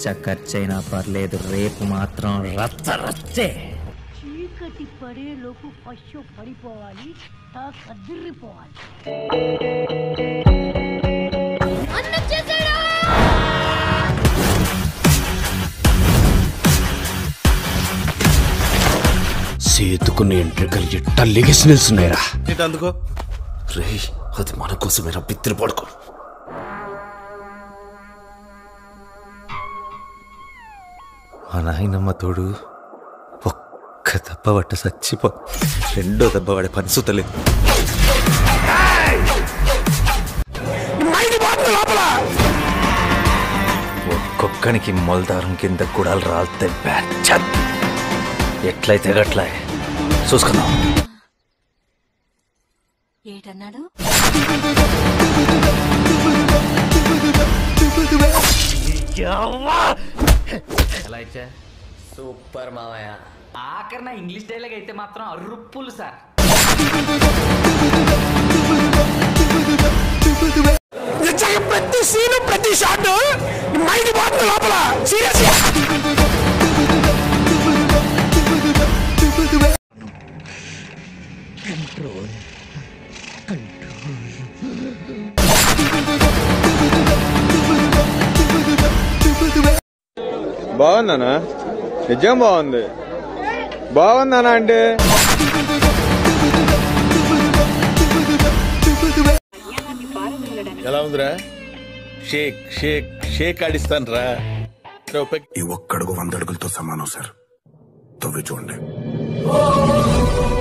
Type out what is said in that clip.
లచ్చ ఖర్చైనా పర్లేదు రేపు మాత్రం రచ్చ రచ్చే చీకటి పడేలోపు పశు పడిపోవాలి తా కదిరిపోవాలి సేతుకున్న ఎంట్రికలు ఎట్ట లెగిసి నిల్చున్నాయిరా ఏంటి అందుకో రే అది మన కోసమేరా బిత్తిరి పడుకో మా నాయనమ్మ తోడు ఒక్క దెబ్బ పట్ట చచ్చిపో రెండో దెబ్బ పడే పని లేదు ఒక్కొక్కనికి మొలదారం కింద గుడాలు రాలితే బ్యాచ్ ఎట్లయితే గట్లా చూసుకుందాం ఏటన్నాడు ఎలా ఇచ్చా సూపర్ మావయ్య ఆఖరి నా ఇంగ్లీష్ డైలాగ్ అయితే మాత్రం అరుప్పులు సార్ ప్రతి సీను ప్రతి షాట్ మైండ్ పోతుంది లోపల సీరియస్ బాగుందనా నిజం బాగుంది బాగుందనా అంటే ఎలా ఉందిరా షేక్ షేక్ షేక్ ఆడిస్తాను రా ఈ ఒక్కడుగు వంద అడుగులతో సమానం సార్ తవ్వి చూడండి